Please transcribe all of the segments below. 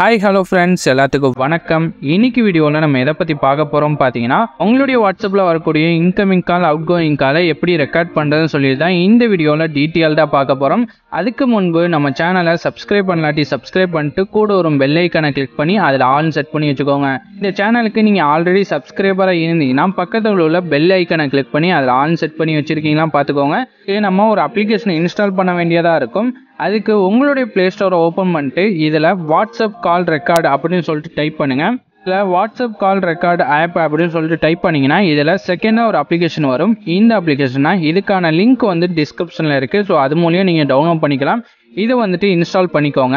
hi hello friends எல்லாத்துக்கும் வணக்கம் இன்னைக்கு வீடியோவில் நம்ம எதை பற்றி பார்க்க போகிறோம் பார்த்தீங்கன்னா உங்களுடைய வாட்ஸ்அப்பில் வரக்கூடிய இன்கமிங் கால் அவுட் கோயிங் காலை எப்படி ரெக்கார்ட் பண்ணுறதுன்னு சொல்லி தான் இந்த வீடியோவில் டீட்டெயில்டாக பார்க்க போகிறோம் அதுக்கு முன்பு நம்ம சேனலை சப்ஸ்கிரைப் பண்ணலாட்டி சப்ஸ்கிரைப் பண்ணிட்டு கூட ஒரு பெல் ஐக்கனை கிளிக் பண்ணி அதில் ஆல் செட் பண்ணி வச்சுக்கோங்க இந்த சேனலுக்கு நீங்கள் ஆல்ரெடி சப்ஸ்கிரைபராக இருந்தீங்கன்னா பக்கத்தில் உள்ள பெல் ஐக்கனை கிளிக் பண்ணி அதில் ஆன் செட் பண்ணி வச்சுருக்கீங்களா பார்த்துக்கோங்க இது நம்ம ஒரு அப்ளிகேஷனை இன்ஸ்டால் பண்ண வேண்டியதாக இருக்கும் அதுக்கு உங்களுடைய ப்ளே ஸ்டோரை ஓப்பன் பண்ணிட்டு இதில் வாட்ஸ்அப் கால் ரெக்கார்டு அப்படின்னு சொல்லிட்டு டைப் பண்ணுங்கள் இதில் வாட்ஸ்அப் கால் ரெக்கார்டு ஆப் அப்படின்னு சொல்லிட்டு டைப் பண்ணிங்கன்னா இதில் செகண்டாக ஒரு அப்ளிகேஷன் வரும் இந்த அப்ளிகேஷனா இதுக்கான லிங்க் வந்து டிஸ்கிரிப்ஷனில் இருக்குது ஸோ அது மூலியம் நீங்கள் டவுன்லோட் பண்ணிக்கலாம் இதை வந்துட்டு இன்ஸ்டால் பண்ணிக்கோங்க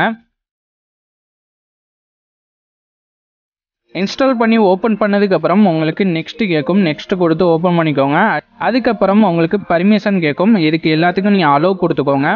இன்ஸ்டால் பண்ணி ஓப்பன் பண்ணதுக்கப்புறம் உங்களுக்கு நெக்ஸ்ட் கேட்கும் நெக்ஸ்ட் கொடுத்து ஓப்பன் பண்ணிக்கோங்க அதுக்கப்புறம் உங்களுக்கு பர்மிஷன் கேட்கும் இதுக்கு எல்லாத்துக்கும் நீங்கள் அலோவ் கொடுத்துக்கோங்க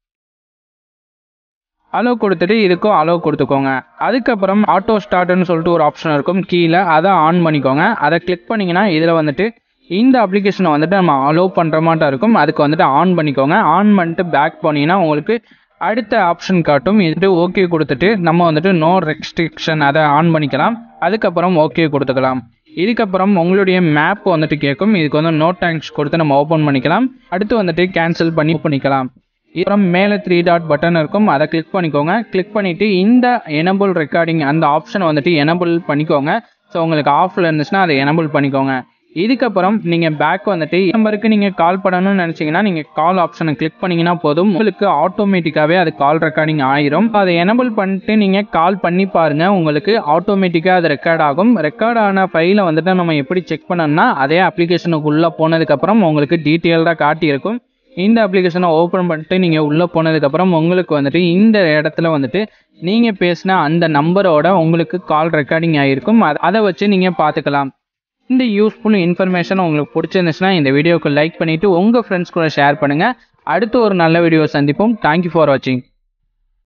அலோவ் கொடுத்துட்டு இதுக்கும் அலோவ் கொடுத்துக்கோங்க அதுக்கப்புறம் ஆட்டோ ஸ்டார்ட்னு சொல்லிட்டு ஒரு ஆப்ஷன் இருக்கும் கீழே அதை ஆன் பண்ணிக்கோங்க அதை கிளிக் பண்ணிங்கன்னா இதில் வந்துட்டு இந்த அப்ளிகேஷனை வந்துட்டு நம்ம அலோவ் பண்ணுற மாட்டா இருக்கும் அதுக்கு வந்துட்டு ஆன் பண்ணிக்கோங்க ஆன் பண்ணிட்டு பேக் போனீங்கன்னா உங்களுக்கு அடுத்த ஆப்ஷன் காட்டும் இது ஓகே கொடுத்துட்டு நம்ம வந்துட்டு நோ ரெஸ்ட்ரிக்ஷன் அதை ஆன் பண்ணிக்கலாம் அதுக்கப்புறம் ஓகே கொடுத்துக்கலாம் இதுக்கப்புறம் உங்களுடைய மேப் வந்துட்டு கேட்கும் இதுக்கு வந்து நோ தேங்க்ஸ் கொடுத்து நம்ம ஓப்பன் பண்ணிக்கலாம் அடுத்து வந்துட்டு கேன்சல் பண்ணி பண்ணிக்கலாம் அப்புறம் மேலே த்ரீ டாட் பட்டன் இருக்கும் அதை கிளிக் பண்ணிக்கோங்க கிளிக் பண்ணிவிட்டு இந்த எனபிள் ரெக்கார்டிங் அந்த ஆப்ஷனை வந்துட்டு எனபிள் பண்ணிக்கோங்க ஸோ உங்களுக்கு ஆஃபில் இருந்துச்சுன்னா அதை எனபிள் பண்ணிக்கோங்க இதுக்கப்புறம் நீங்கள் பேக் வந்துட்டு நம்பருக்கு நீங்கள் கால் பண்ணணும்னு நினச்சிங்கன்னா நீங்கள் கால் ஆப்ஷனை கிளிக் பண்ணிங்கன்னா போதும் உங்களுக்கு ஆட்டோமேட்டிக்காகவே அது கால் ரெக்கார்டிங் ஆயிரும் அதை எனபிள் பண்ணிட்டு நீங்கள் கால் பண்ணி பாருங்கள் உங்களுக்கு ஆட்டோமேட்டிக்காக அது ரெக்கார்ட் ஆகும் ரெக்கார்ட் ஆன ஃபைலை வந்துட்டு நம்ம எப்படி செக் பண்ணணும்னா அதே அப்ளிகேஷனுக்குள்ளே போனதுக்கப்புறம் உங்களுக்கு டீட்டெயில்டாக காட்டியிருக்கும் இந்த அப்ளிகேஷனை ஓப்பன் பண்ணிட்டு நீங்கள் உள்ளே போனதுக்கப்புறம் உங்களுக்கு வந்துட்டு இந்த இடத்துல வந்துட்டு நீங்கள் பேசின அந்த நம்பரோட உங்களுக்கு கால் ரெக்கார்டிங் ஆகிருக்கும் அதை வச்சு நீங்கள் பார்த்துக்கலாம் இந்த யூஸ்ஃபுல் இன்ஃபர்மேஷன் உங்களுக்கு பிடிச்சிருந்துச்சுன்னா இந்த வீடியோக்கு லைக் பண்ணிவிட்டு உங்கள் ஃப்ரெண்ட்ஸ் கூட ஷேர் பண்ணுங்கள் அடுத்து ஒரு நல்ல வீடியோ சந்திப்போம் தேங்க்யூ ஃபார் வாட்சிங்